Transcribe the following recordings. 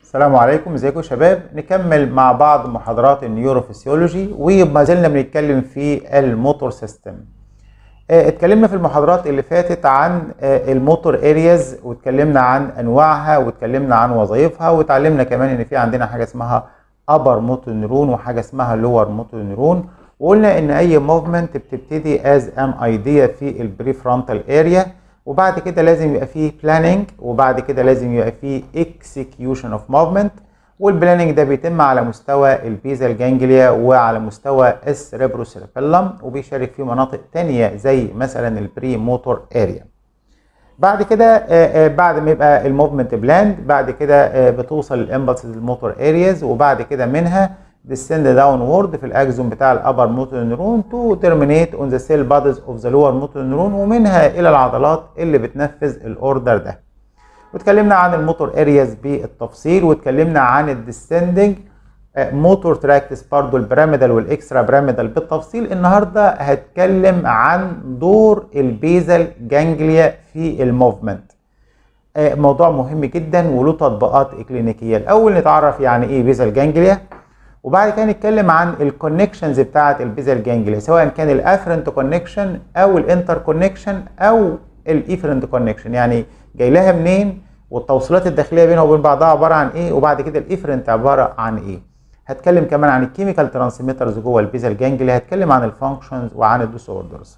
السلام عليكم ازيكم يا شباب نكمل مع بعض محاضرات النيوروفيسيولوجي وما زلنا بنتكلم في الموتور سيستم آه، اتكلمنا في المحاضرات اللي فاتت عن آه، الموتور ارياز واتكلمنا عن انواعها واتكلمنا عن وظائفها واتعلمنا كمان ان في عندنا حاجه اسمها ابر موتور نيرون وحاجه اسمها لور موتور نيرون وقلنا ان اي موفمنت بتبتدي از ان ايديا في البري فرونتال اريا وبعد كده لازم يبقى فيه بلاننج وبعد كده لازم يبقى فيه اكسكيوشن اوف موفمنت والبلاننج ده بيتم على مستوى البيزال جانجليا وعلى مستوى السريبروسيربيلم وبيشارك فيه مناطق تانية زي مثلا البري موتور اريا بعد كده آه، آه، بعد ما يبقى الموفمنت بلاند بعد كده آه، بتوصل الامبلسز الموتور ارياز وبعد كده منها descend downward في الاكزون بتاع الابر موتور نيرون to terminate on the cell bodies of the lower motor neuron ومنها الى العضلات اللي بتنفذ الاوردر ده واتكلمنا عن الموتور ارياز بالتفصيل واتكلمنا عن الديسندنج موتور تراكتس برضه البيراميدال والاكسترا بيراميدال بالتفصيل النهارده هتكلم عن دور البيزل جانجليا في الموفمنت آه، موضوع مهم جدا وله تطبيقات اكلينيكيه الاول نتعرف يعني ايه بيزل جانجليا وبعد كده نتكلم عن الكونكشنز بتاعه البيزل جانجليا سواء كان الافرنت كونكشن او الانتر كونكشن او الايفرنت كونكشن يعني جاي لها منين والتوصيلات الداخليه بينها وبين بعضها عباره عن ايه وبعد كده الايفرنت عباره عن ايه هتكلم كمان عن الكيميكال ترانسميترز جوه البيزل جانجليا هتكلم عن الفانكشنز وعن الديس اوردرز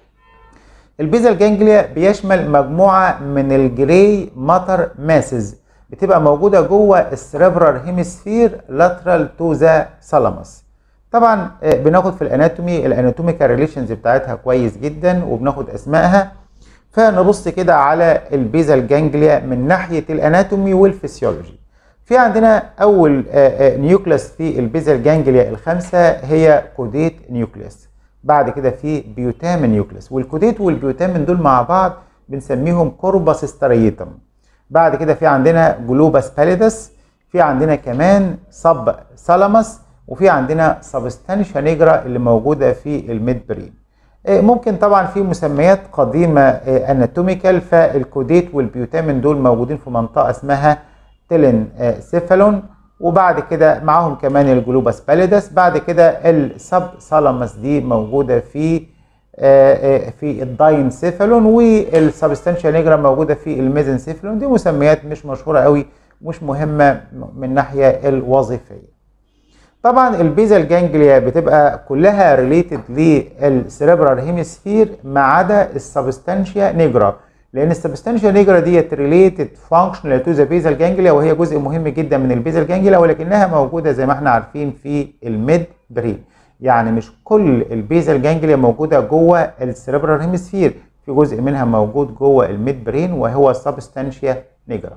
البيزل جانجليا بيشمل مجموعه من الجراي ماتر ماسز بتبقى موجوده جوه السريبرال هيمسفير لاترال تو ذا ثالاموس طبعا آه، بناخد في الاناتومي الاناتوميكال ريليشنز بتاعتها كويس جدا وبناخد اسمائها فنبص كده على البيزل جانجليا من ناحيه الاناتومي والفسيولوجي في عندنا اول آه، آه، نيوكليس في البيزل جانجليا الخمسه هي كوديت نيوكليس بعد كده في بيوتامين نيوكليس والكوديت والبيوتامين دول مع بعض بنسميهم كوربس ستريتم بعد كده في عندنا جلوباس باليدس في عندنا كمان سب ثالاموس وفي عندنا سبستانشا نيجرا اللي موجوده في الميد برين آه، ممكن طبعا في مسميات قديمه اناتوميكال فالكوديت والبيوتامين دول موجودين في منطقه اسمها تيلين آه، سيفالون وبعد كده معاهم كمان الجلوباس باليدس بعد كده السب ثالاموس دي موجوده في آه، آه، في الداينسيفالون والسبستانشيا نيجرا موجوده في الميزنسيفالون دي مسميات مش مشهوره قوي مش مهمه من الناحيه الوظيفيه طبعا البيزل جانجليا بتبقى كلها ريليتد للسيريبرال هيمسفير ما عدا السبستانشيا نيجرا لان السبستانشيا نيجرا ديت ريليتد فانكشنال تو ذا بيزل جانجليا وهي جزء مهم جدا من البيزل جانجليا ولكنها موجوده زي ما احنا عارفين في الميد برين يعني مش كل البيزل جانجليا موجوده جوه السيريبرال هيمسفير في جزء منها موجود جوه الميد برين وهو السبستانشيا نيجرا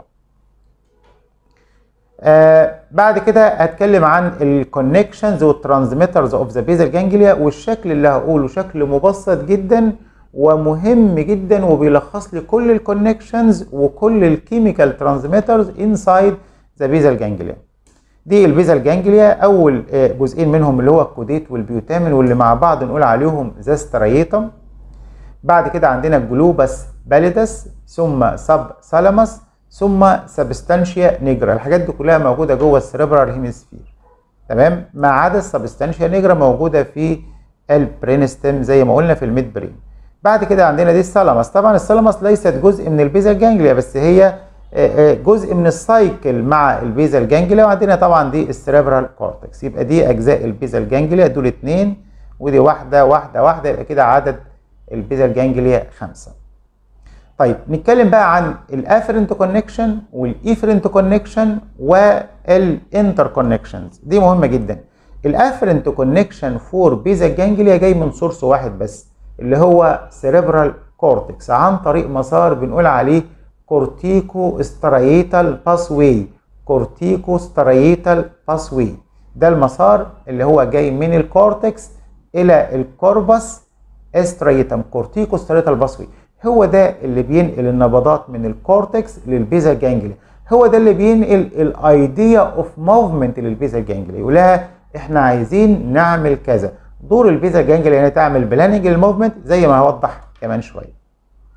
آه بعد كده هتكلم عن الكونكشنز والترانسميترز اوف ذا بيزل جانجليا والشكل اللي هقوله شكل مبسط جدا ومهم جدا وبيلخص لي كل الكونكشنز وكل الكيميكال ترانسميترز انسايد ذا بيزل جانجليا دي البيزل جانجليا اول آه، جزئين منهم اللي هو الكوديت والبيوتامين واللي مع بعض نقول عليهم ذا ستريتم بعد كده عندنا الجلوباس باليدس ثم سب ثالاموس ثم سبستانشيا نيجرا الحاجات دي كلها موجوده جوه السريبرال هيمسفير تمام ما عدا السبستانشيا نيجرا موجوده في البرينستم زي ما قلنا في الميد برين بعد كده عندنا دي الثالاموس طبعا الثالاموس ليست جزء من البيزل جانجليا بس هي آه، آه، جزء من السايكل مع البيزل جانجليا وعندنا طبعا دي السريبرال كورتكس يبقى دي اجزاء البيزل جانجليا دول اتنين ودي واحده واحده واحده يبقى كده عدد البيزل جانجليا خمسه طيب نتكلم بقى عن الافرنت كونكشن والايفرنت كونكشن والانتر كونكشنز دي مهمه جدا الافرنت كونكشن فور بيزا جانجليا جاي من سورس واحد بس اللي هو سيريبرال كورتكس عن طريق مسار بنقول عليه كورتيكو ستريتال باسواي كورتيكو ستريتال باسواي ده المسار اللي هو جاي من الكورتكس الى الكوربس استريتم كورتيكو ستريتال باسواي هو ده اللي بينقل النبضات من الكورتكس للبيزا جانجليا هو ده اللي بينقل الايديا اوف موفمنت للبيزا جانجليا يقول لها احنا عايزين نعمل كذا دور البيزا جانجليا هنا تعمل بلاننج للموفمنت زي ما هوضح كمان شويه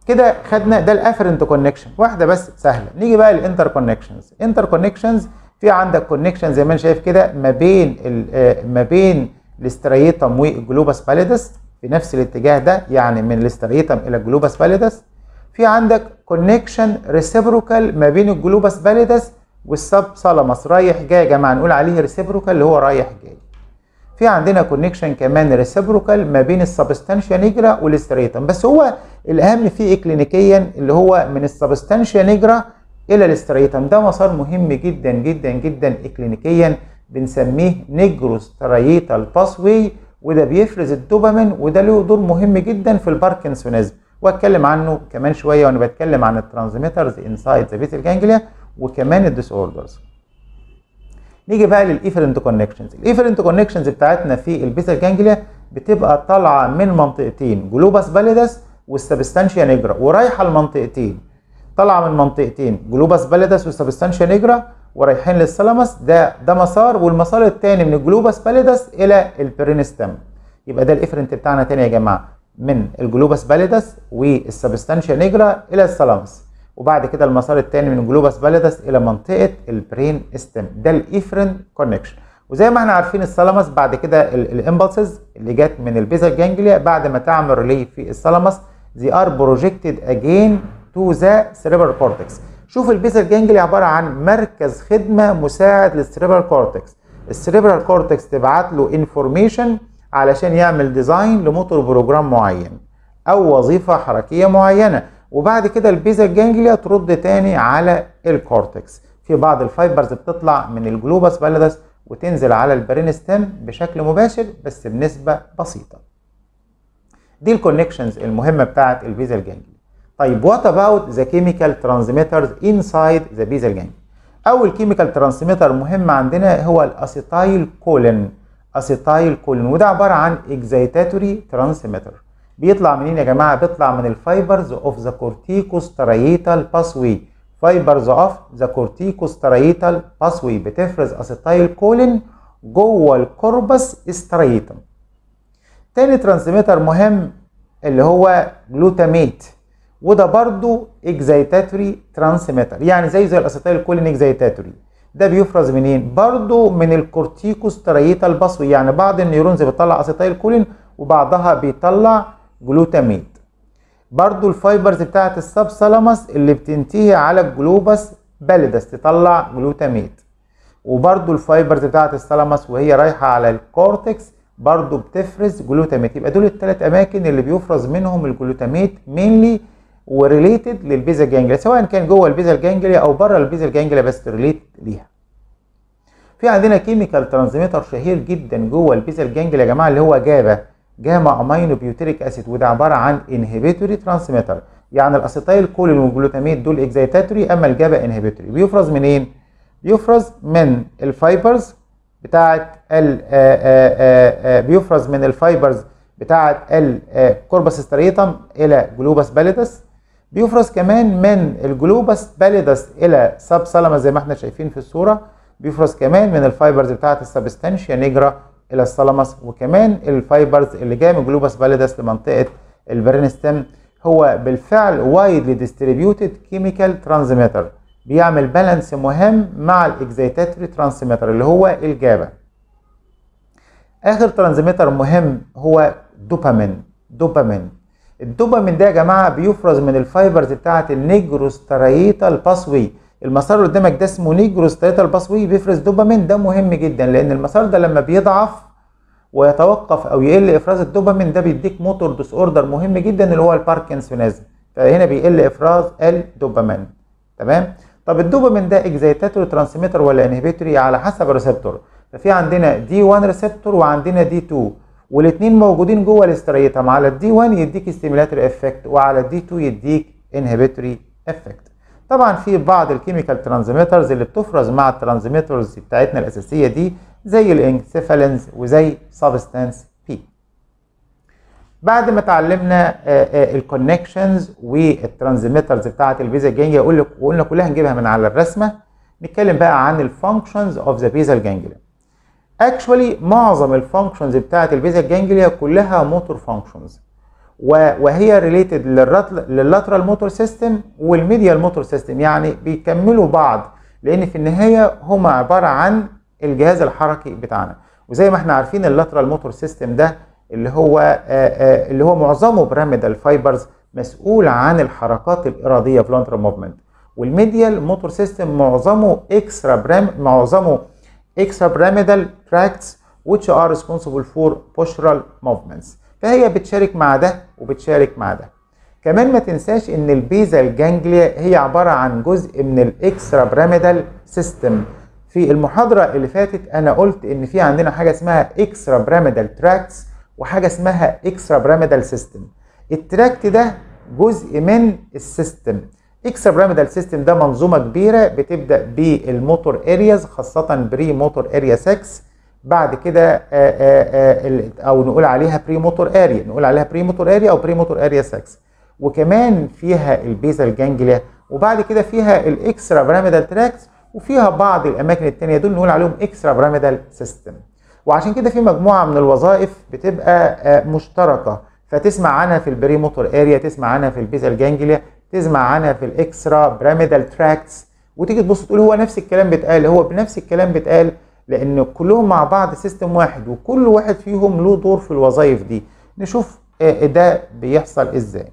كده خدنا ده الافرنت كونكشن واحده بس سهله نيجي بقى للانتر كونكشنز انتر كونكشنز في عندك كونكشن زي ما انت شايف كده ما بين ما بين الاستريتم والجلوباس باليدس في نفس الاتجاه ده يعني من الاستريتم الى الجلوباس باليدس في عندك كونكشن ريسيبروكال ما بين الجلوباس باليدس والسب سالاماس رايح جاي يا جماعه نقول عليه ريسيبروكال اللي هو رايح جاي في عندنا كونكشن كمان ريسيبروكال ما بين السبستانشيا نيجرا والاستريتم بس هو الاهم فيه كلينيكيا اللي هو من السبستانشيا نيجرا الى الاستريتم ده مسار مهم جدا جدا جدا كلينيكيا بنسميه نيجروستريتال باسوي وده بيفرز الدوبامين وده له دور مهم جدا في الباركنسونيزم واتكلم عنه كمان شويه وانا بتكلم عن الترانسميترز انسايد ذا بيتال جانجليا وكمان الديس اوردرز نيجي بقى للايفرنت كونكشنز الايفرنت كونكشنز بتاعتنا في البيتال جانجليا بتبقى طالعه من منطقتين جلوباس باليدس والسبستانشيا نيجرا ورايحه لمنطقتين طالعه من منطقتين جلوباس باليدس والسبستانشيا نيجرا ورايحين للثالاموس ده ده مسار والمسار الثاني من الجلوباس باليدس الى البرينستم يبقى ده الافرنت بتاعنا تاني يا جماعه من الجلوباس باليدس والسبستانشيا نيجرا الى الثالاموس وبعد كده المسار الثاني من الجلوباس باليدس الى منطقه البرين ستيم ده الايفرن كونكشن وزي ما احنا عارفين الثالاموس بعد كده الامبلسز اللي جت من البيزال جانجليا بعد ما تعمل ريلي في الثالاموس they are projected again to the cerebral cortex شوف البيزال جانجليا عباره عن مركز خدمه مساعد للسيريبرال كورتكس السيريبرال كورتكس تبعت له انفورميشن علشان يعمل ديزاين لموتور بروجرام معين او وظيفه حركيه معينه وبعد كده البيزال جانجليا ترد تاني على الكورتكس في بعض الفايبرز بتطلع من الجلوباس باليدس وتنزل على البرين ستيم بشكل مباشر بس بنسبه بسيطه دي الكونكشنز المهمه بتاعه البيزال جانجليا طيب وات اباوت ذا كيميكال ترانسميترز انسايد ذا بيزال جانجليا اول كيميكال ترانسميتر مهم عندنا هو الاسيتايل كولين اسيتايل كولين وده عباره عن اكزيتاتوري ترانسميتر بيطلع منين يا جماعه بيطلع من الفايبرز اوف ذا كورتيكوستريتال باسوي فايبرز اوف ذا كورتيكوستريتال باسوي بتفرز اسيتايل كولين جوه الكوربس استريتم تاني ترانسميتر مهم اللي هو جلوتاميت وده برضو اكزيتاتوري ترانسميتر يعني زي زي الاسيتايل كولين اكزيتاتوري ده بيفرز منين برضو من الكورتيكوستريتال باسوي يعني بعض النيورونز بتطلع اسيتايل كولين وبعضها بيطلع جلوتاميت برضو الفايبرز بتاعت السب سالاموس اللي بتنتهي على الجلوبس باليدس تطلع جلوتاميت وبرضو الفايبرز بتاعت الثالاموس وهي رايحه على الكورتكس برضو بتفرز جلوتاميت يبقى دول الثلاث اماكن اللي بيفرز منهم الجلوتاميت مينلي وريليتد للبيزا جانجليا سواء كان جوه البيزا جانجليا او بره البيزا جانجليا بس ريليت ليها في عندنا كيميكال ترانسميتر شهير جدا جوه البيزا جانجليا يا جماعه اللي هو جابا جاما امينو بيوتريك اسيد وده عباره عن انهبيتوري ترانسميتر يعني الاسيتايل كولين والجلوتاميت دول اكزيتاتوري اما الجابا انهبيتوري بيفرز منين بيفرز من الفايبرز بتاعه ال بيفرز من الفايبرز بتاعه الكوربس ستريتم الى جلوبس باليدس بيفرز كمان من الجلوبس باليدس الى سب سالما زي ما احنا شايفين في الصوره بيفرز كمان من الفايبرز بتاعه السبستانشيا نيجرا الى الثالاموس وكمان الفايبرز اللي جايه من جلوبس باليدس لمنطقه البرينستم هو بالفعل وايدلي ديستريبيوتد كيميكال ترانسميتر بيعمل بالانس مهم مع الاكزيتاتوري ترانسميتر اللي هو الجابا اخر ترانسميتر مهم هو دوبامين دوبامين الدوبامين ده يا جماعه بيفرز من الفايبرز بتاعه النيجروستريتال باسوي المسار اللي قدامك ده اسمه نيجروستريتال باسوي بيفرز دوبامين ده مهم جدا لان المسار ده لما بيضعف ويتوقف او يقل افراز الدوبامين ده بيديك موتور ديس اوردر مهم جدا اللي هو الباركنسونيزم فهنا بيقل افراز الدوبامين تمام طب الدوبامين ده اكزيتاتوري ترانسميتر ولا انهبيتوري على حسب الريسبتور ففي عندنا دي 1 ريسبتور وعندنا دي 2 والاثنين موجودين جوه الاستريتم على الدي 1 يديك ستيميلاتوري افكت وعلى الدي 2 يديك انهبيتوري افكت طبعا في بعض الكيميكال ترانسميترز اللي بتفرز مع الترانسميترز بتاعتنا الاساسيه دي زي الانسيفالينز وزي سبستانس بي بعد ما اتعلمنا الكونكشنز والترانسميترز بتاعه البيزا جانجليا اقول لك وقلنا كلها نجيبها من على الرسمه نتكلم بقى عن الفانكشنز اوف ذا بيزال جانجليا اكشولي معظم الفانكشنز بتاعه البيزال جانجليا كلها موتور فانكشنز وهي ريليتد لللاترال موتور سيستم والميديال موتور سيستم يعني بيكملوا بعض لان في النهايه هما عباره عن الجهاز الحركي بتاعنا وزي ما احنا عارفين اللاترال موتور سيستم ده اللي هو آآ آآ اللي هو معظمه بيراميدال فايبرز مسؤول عن الحركات الاراديه فلونتر موفمنت والميديال موتور سيستم معظمه اكسترا برام معظمه اكسترا بيراميدال تراكتس which are responsible for postural movements فهي بتشارك مع ده وبتشارك مع ده كمان ما تنساش ان البيزال جانجليا هي عباره عن جزء من الاكسترا بيراميدال سيستم في المحاضره اللي فاتت انا قلت ان في عندنا حاجه اسمها اكسترا بيراميدال تراكتس وحاجه اسمها اكسترا بيراميدال سيستم التراكت ده جزء من السيستم اكسترا بيراميدال سيستم ده منظومه كبيره بتبدا بالموتور ارياز خاصه بري موتور اريا 6 بعد كده او نقول عليها بري موتور اريا نقول عليها بري موتور اريا او بري موتور اريا 6 وكمان فيها البيزال جانجليا وبعد كده فيها الاكسترا بيراميدال تراكس وفيها بعض الاماكن الثانيه دول نقول عليهم اكسترا بيراميدال سيستم وعشان كده في مجموعه من الوظائف بتبقى مشتركه فتسمع عنها في البري موتور اريا تسمع عنها في البيزال جانجليا تسمع عنها في الاكسترا بيراميدال تراكتس وتيجي تبص تقول هو نفس الكلام بيتقال هو بنفس الكلام بيتقال لان كلهم مع بعض سيستم واحد وكل واحد فيهم له دور في الوظائف دي نشوف ده بيحصل ازاي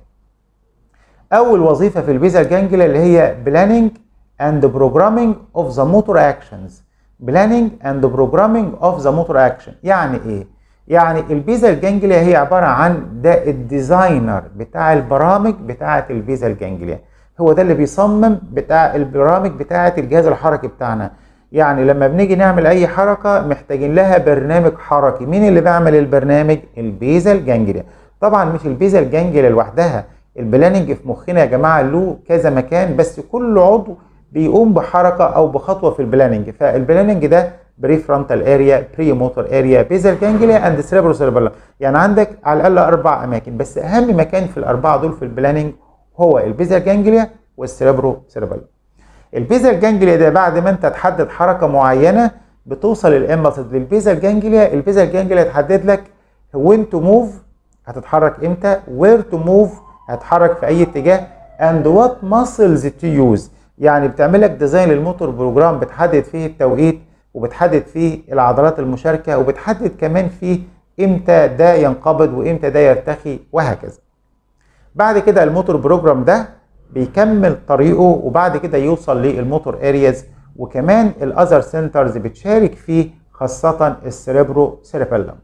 اول وظيفه في البيزال جانجليا اللي هي بلاننج اند بروجرامينج اوف ذا موتور اكشنز بلاننج اند بروجرامينج اوف ذا موتور اكشن يعني ايه يعني البيزال جانجليا هي عباره عن ده الديزاينر بتاع البرامج بتاعه البيزال جانجليا هو ده اللي بيصمم بتاع البرامج بتاعه الجهاز الحركي بتاعنا يعني لما بنيجي نعمل اي حركه محتاجين لها برنامج حركي مين اللي بيعمل البرنامج البيزال جانجليا طبعا مش البيزال جانجليا لوحدها البلاننج في مخنا يا جماعه له كذا مكان بس كل عضو بيقوم بحركه او بخطوه في البلاننج فالبلاننج ده بري فرونتال اريا بري موتور اريا بيزال جانجليا اند سيربرو سيربيلم يعني عندك على الاقل اربع اماكن بس اهم مكان في الاربعه دول في البلاننج هو البيزال جانجليا والسيربرو سيربيلم البيزال جانجليا ده بعد ما انت تحدد حركه معينه بتوصل الامبلس للبيزال جانجليا البيزال جانجليا تحدد لك وين تو موف هتتحرك امتى وير تو موف هتحرك في اي اتجاه اند وات ماسلز تو يوز يعني بتعمل لك ديزاين للموتور بروجرام بتحدد فيه التوقيت وبتحدد فيه العضلات المشاركه وبتحدد كمان فيه امتى ده ينقبض وامتى ده يرتخي وهكذا بعد كده الموتور بروجرام ده بيكمل طريقه وبعد كده يوصل للموتور ارياز وكمان الاذر سنترز بتشارك فيه خاصة السيريبرو سيريبيلم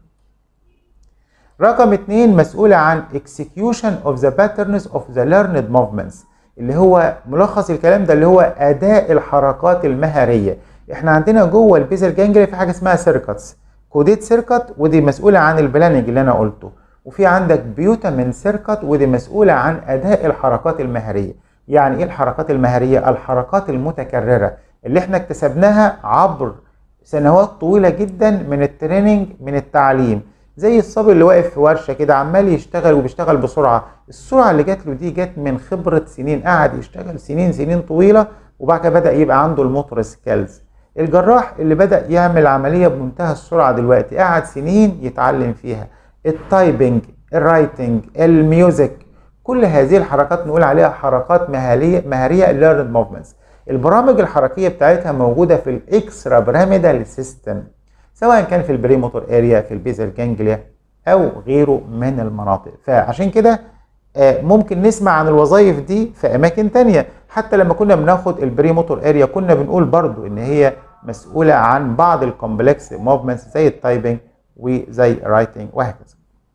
رقم اتنين مسؤولة عن execution of the patterns of the learned movements اللي هو ملخص الكلام ده اللي هو اداء الحركات المهارية احنا عندنا جوه البيزل جانجلي في حاجة اسمها سيركتس كوديت سيركت ودي مسؤولة عن البلاننج اللي انا قلته وفي عندك بيوتامين سيركت ودي مسؤولة عن أداء الحركات المهرية يعني إيه الحركات المهرية؟ الحركات المتكررة اللي احنا اكتسبناها عبر سنوات طويلة جدا من التريننج من التعليم زي الصبي اللي واقف في ورشة كده عمال يشتغل وبيشتغل بسرعة السرعة اللي جات له دي جت من خبرة سنين قعد يشتغل سنين سنين طويلة وبعد كده بدأ يبقى عنده الموتور سكيلز الجراح اللي بدأ يعمل عملية بمنتهى السرعة دلوقتي قعد سنين يتعلم فيها التايبنج الرايتنج الميوزك كل هذه الحركات نقول عليها حركات مهاريه مهاريه ليرند موفمنتس البرامج الحركيه بتاعتها موجوده في الاكسترا بيراميدال سيستم سواء كان في البري موتور اريا في البيزل جانجليا او غيره من المناطق فعشان كده ممكن نسمع عن الوظائف دي في اماكن تانية حتى لما كنا بناخد البري موتور اريا كنا بنقول برضو ان هي مسؤوله عن بعض الكومبلكس موفمنتس زي التايبنج وزي رايتنج وهكذا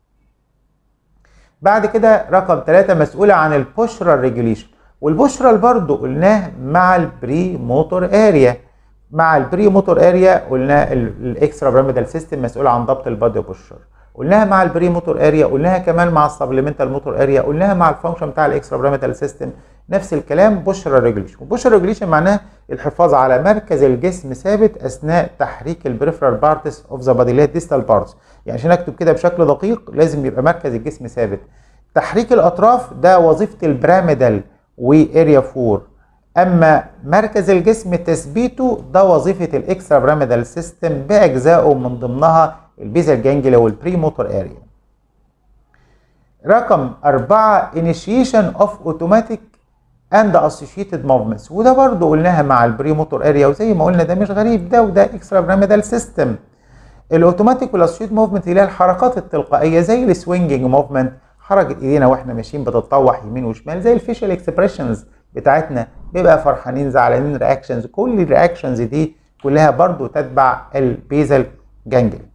بعد كده رقم ثلاثة مسؤولة عن البوشرال ريجوليشن والبوشرال برضو قلناه مع البري موتور اريا مع البري موتور اريا قلنا الاكسترا بيراميدال سيستم مسؤول عن ضبط البادي بوشر قلناها مع البري موتور اريا قلناها كمان مع السبلمنتال موتور اريا قلناها مع الفانكشن بتاع الاكسترا بيراميدال سيستم نفس الكلام بوشرال ريجوليشن وبوشرال ريجوليشن معناها الحفاظ على مركز الجسم ثابت اثناء تحريك البريفرال بارتس اوف ذا بادي اللي هي الديستال بارتس يعني عشان اكتب كده بشكل دقيق لازم يبقى مركز الجسم ثابت تحريك الاطراف ده وظيفه البراميدال واريا 4 اما مركز الجسم تثبيته ده وظيفه الاكسترا بيراميدال سيستم باجزائه من ضمنها البيزل جانجليا والبري موتور اريا رقم أربعة initiation of automatic and associated movements وده برضو قلناها مع البري موتور اريا وزي ما قلنا ده مش غريب ده وده اكسترا بيراميدال سيستم الاوتوماتيك والاسوشيت موفمنت اللي هي الحركات التلقائيه زي السوينجنج موفمنت حركه ايدينا واحنا ماشيين بتتطوح يمين وشمال زي الفيشل اكسبريشنز بتاعتنا بيبقى فرحانين زعلانين رياكشنز كل الرياكشنز دي كلها برضو تتبع البيزل جانجلي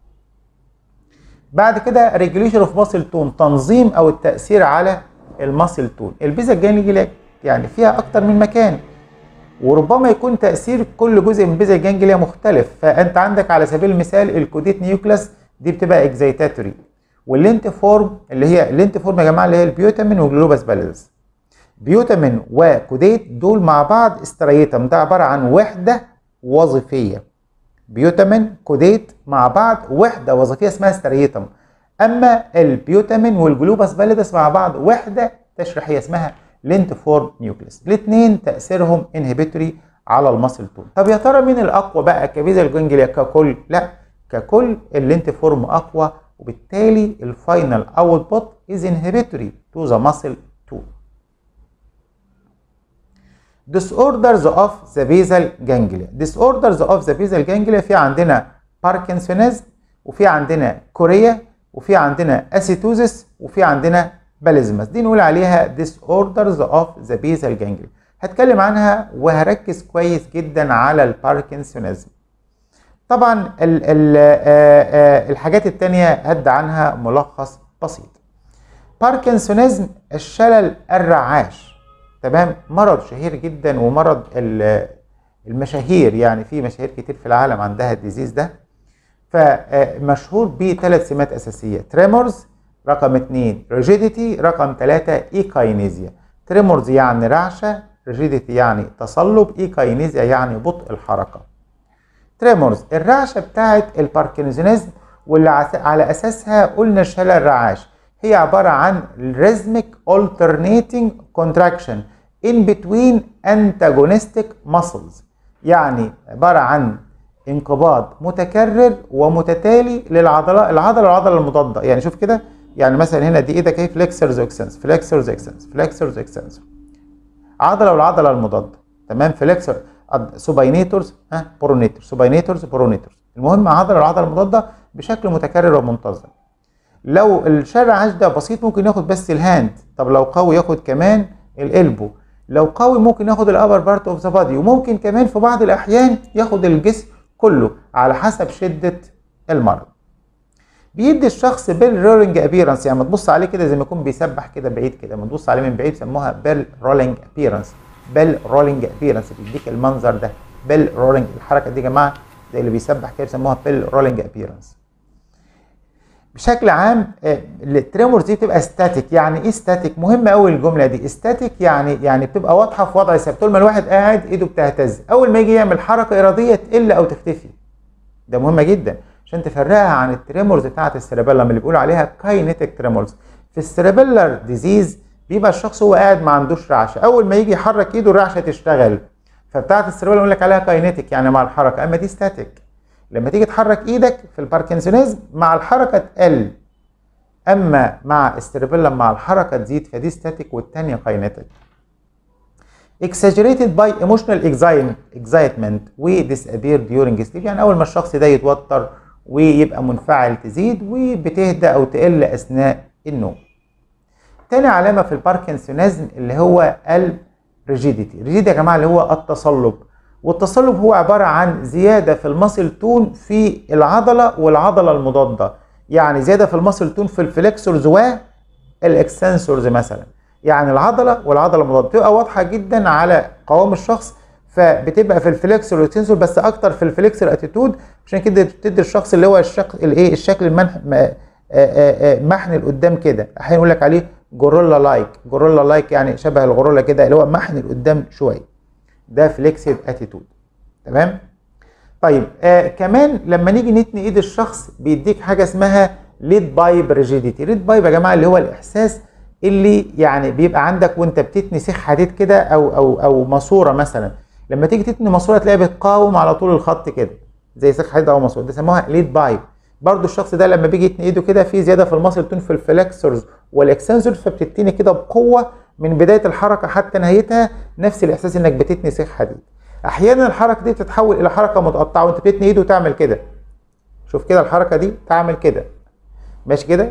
بعد كده ريجوليشن اوف ماسل تون تنظيم او التاثير على الماسل تون البيزل جانجلي يعني فيها اكتر من مكان وربما يكون تاثير كل جزء من بيزل جانجليا مختلف فانت عندك على سبيل المثال الكوديت نيوكلاس دي بتبقى اكزيتاتوري واللينت فورم اللي هي اللينت فورم يا جماعه اللي هي البيوتامين والجلوباس باليدس بيوتامين وكوديت دول مع بعض استريتم ده عباره عن وحده وظيفيه بيوتامين كوديت مع بعض وحده وظيفيه اسمها ستريتم اما البيوتامين والجلوباس باليدس مع بعض وحده تشريحيه اسمها لينت فورم نيوكليس الاثنين تاثيرهم انهبيتوري على الماسل تون طب يا ترى مين الاقوى بقى كبيزل جانجليا ككل لا ككل اللينت فورم اقوى وبالتالي الفاينل اوتبوت از انهبيتوري تو ذا ماسل تون disorders of the basal ganglia disorders of the basal ganglia في عندنا باركنسونيزم وفي عندنا كوريا وفي عندنا اسيتوزس وفي عندنا باليزمس دي نقول عليها disorders of the basal ganglia هتكلم عنها وهركز كويس جدا على الباركنسونيزم طبعا ال ال آه الحاجات التانية هد عنها ملخص بسيط باركنسونيزم الشلل الرعاش تمام مرض شهير جدا ومرض المشاهير يعني في مشاهير كتير في العالم عندها الديزيز ده فمشهور بثلاث سمات اساسيه تريمورز رقم اثنين ريجيديتي رقم ثلاثة ايكاينيزيا تريمورز يعني رعشة ريجيديتي يعني تصلب ايكاينيزيا يعني بطء الحركة تريمورز الرعشة بتاعت الباركنسونيزم واللي على اساسها قلنا الشلل الرعاش هي عبارة عن rhythmic alternating contraction in between antagonistic muscles يعني عبارة عن انقباض متكرر ومتتالي للعضلة العضلة والعضلة المضادة يعني شوف كده يعني مثلا هنا دي ايدك اهي فليكسرز اكسنس فليكسرز اكسنس فليكسرز اكسنس عضلة والعضلة المضادة تمام فليكسر سوباينيتورز ها برونيتور سوباينيتورز برونيتورز المهم عضلة والعضلة المضادة بشكل متكرر ومنتظم لو الشارع عاش ده بسيط ممكن ياخد بس الهاند طب لو قوي ياخد كمان الالبو لو قوي ممكن ياخد الابر بارت اوف ذا بادي وممكن كمان في بعض الاحيان ياخد الجسم كله على حسب شده المرض بيدي الشخص بيل رولينج ابيرنس يعني ما تبص عليه كده زي ما يكون بيسبح كده بعيد كده ما تبص عليه من بعيد سموها بيل رولينج ابيرنس بيل رولينج ابيرنس بيديك المنظر ده بيل رولينج الحركه دي يا جماعه زي اللي بيسبح كده بيسموها بيل رولينج ابيرنس بشكل عام التريمورز دي بتبقى ستاتيك يعني ايه ستاتيك مهم قوي الجمله دي ستاتيك يعني يعني بتبقى واضحه في وضع ثابت طول ما الواحد قاعد ايده بتهتز اول ما يجي يعمل حركه اراديه تقل او تختفي ده مهمه جدا عشان تفرقها عن التريمورز بتاعه السيربيلم اللي بيقولوا عليها كاينيتيك تريمورز في السيربيلر ديزيز بيبقى الشخص هو قاعد ما عندوش رعشه اول ما يجي يحرك ايده الرعشه تشتغل فبتاعه السيربيلم يقول لك عليها كاينيتيك يعني مع الحركه اما دي ستاتيك لما تيجي تحرك ايدك في الباركنسونيزم مع الحركه تقل اما مع السيربيلم مع الحركه تزيد فدي ستاتيك والثانيه كاينيتيك exaggerated by emotional excitement و disappear during sleep يعني اول ما الشخص ده يتوتر ويبقى منفعل تزيد وبتهدى او تقل اثناء النوم تاني علامه في الباركنسونيزم اللي هو الريجيديتي الريجيديتي يا جماعه اللي هو التصلب والتصلب هو عباره عن زياده في المصل تون في العضله والعضله المضاده يعني زياده في المصل تون في الفليكسورز والاكستنسورز مثلا يعني العضله والعضله المضاده بتبقى واضحه جدا على قوام الشخص فبتبقى في الفليكسور والتنسور بس اكتر في الفليكسور اتيتود عشان كده بتدي الشخص اللي هو الشكل الايه الشكل المنح محن لقدام كده احيانا يقول لك عليه جوريلا لايك جوريلا لايك يعني شبه الغوريلا كده اللي هو محن لقدام شويه ده فليكسيد اتيتود تمام طيب آه كمان لما نيجي نتني ايد الشخص بيديك حاجه اسمها ليد بايب ريجيديتي ليد بايب يا جماعه اللي هو الاحساس اللي يعني بيبقى عندك وانت بتتني سيخ حديد كده او او او ماسوره مثلا لما تيجي تتني ماسوره تلاقيها بتقاوم على طول الخط كده زي سيخ حديد او ماسوره ده سموها ليد بايب برضو الشخص ده لما بيجي يتني ايده كده في زياده في المصل تون في الفلكسورز والاكستنسور فبتتني كده بقوه من بدايه الحركه حتى نهايتها نفس الاحساس انك بتتني سيخ حديد احيانا الحركه دي بتتحول الى حركه متقطعه وانت بتتني ايده وتعمل كده شوف كده الحركه دي تعمل كده ماشي كده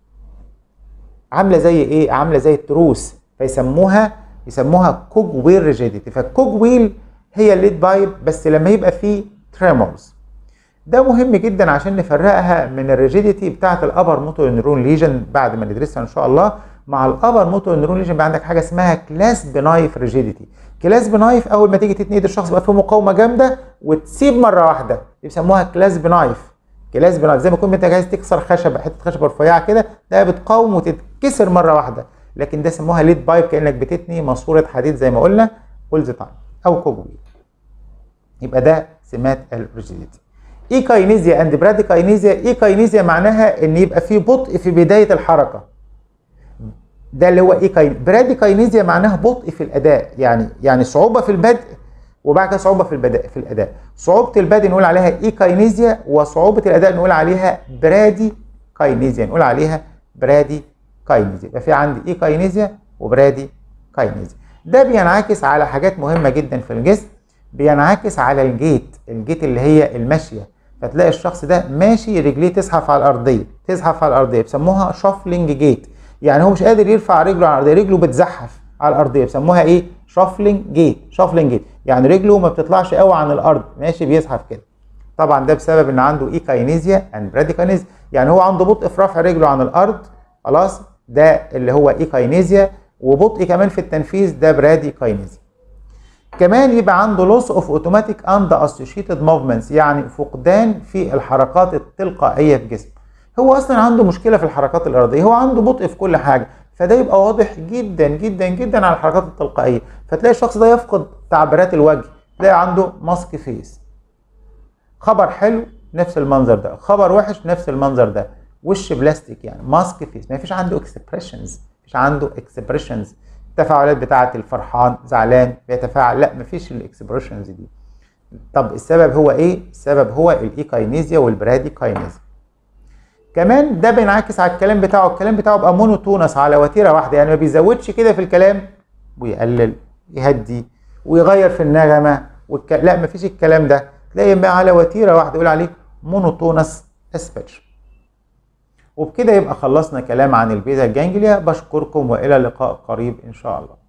عامله زي ايه عامله زي التروس فيسموها يسموها كوج ويل ريجيديتي فالكوج ويل هي الليد بايب بس لما يبقى فيه تريمورز ده مهم جدا عشان نفرقها من الريجيديتي بتاعه الابر موتور نيرون ليجن بعد ما ندرسها ان شاء الله مع الابر موتور نيرون ليجن بقى عندك حاجه اسمها كلاس بنايف ريجيديتي كلاس بنايف اول ما تيجي تتنيد الشخص بقى فيه مقاومه جامده وتسيب مره واحده بيسموها كلاس بنايف كلاس بنايف زي ما تكون انت عايز تكسر خشبه حته خشبه رفيعه كده ده بتقاوم وتتكسر مره واحده لكن ده سموها ليد بايب كانك بتتني ماسوره حديد زي ما قلنا اول ذا تايم او كوبوي يبقى ده سمات الريجيديتي ايكاينيزيا اند براديكاينيزيا ايكاينيزيا معناها ان يبقى في بطء في بدايه الحركه ده اللي هو ايكاين براديكاينيزيا معناها بطء في الاداء يعني يعني صعوبه في البدء وبعد كده صعوبه في البدء في الاداء صعوبه البدء نقول عليها ايكاينيزيا وصعوبه الاداء نقول عليها برادي كاينيزيا نقول عليها برادي كاينيزيا يبقى في عندي ايكاينيزيا وبرادي كاينيزيا ده بينعكس على حاجات مهمه جدا في الجسم بينعكس على الجيت الجيت اللي هي المشيه فتلاقي الشخص ده ماشي رجليه تزحف على الارضيه تزحف على الارضيه بيسموها شافلنج جيت يعني هو مش قادر يرفع رجله على الارضيه رجله بتزحف على الارضيه بيسموها ايه شافلنج جيت شافلنج جيت يعني رجله ما بتطلعش قوي عن الارض ماشي بيزحف كده طبعا ده بسبب ان عنده ايكاينيزيا اند براديكاينيزيا يعني هو عنده بطء في رفع رجله عن الارض خلاص ده اللي هو ايكاينيزيا وبطء كمان في التنفيذ ده براديكاينيزيا كمان يبقى عنده لوس اوف اوتوماتيك اند اسوشيتد موفمنتس يعني فقدان في الحركات التلقائيه في جسمه هو اصلا عنده مشكله في الحركات الارضيه هو عنده بطء في كل حاجه فده يبقى واضح جدا جدا جدا على الحركات التلقائيه فتلاقي الشخص ده يفقد تعبيرات الوجه تلاقي عنده ماسك فيس خبر حلو نفس المنظر ده خبر وحش نفس المنظر ده وش بلاستيك يعني ماسك فيس ما فيش عنده اكسبريشنز مفيش عنده اكسبريشنز التفاعلات بتاعه الفرحان زعلان بيتفاعل لا مفيش الاكسبريشنز دي طب السبب هو ايه السبب هو الايكاينيزيا والبراديكاينيزيا كمان ده بينعكس على الكلام بتاعه الكلام بتاعه بقى مونوتونس على وتيره واحده يعني ما بيزودش كده في الكلام ويقلل يهدي ويغير في النغمه والك... لا مفيش الكلام ده تلاقي بقى على وتيره واحده يقول عليه مونوتونس اسبتش وبكده يبقى خلصنا كلام عن البيتا الجانجليا بشكركم والى لقاء قريب ان شاء الله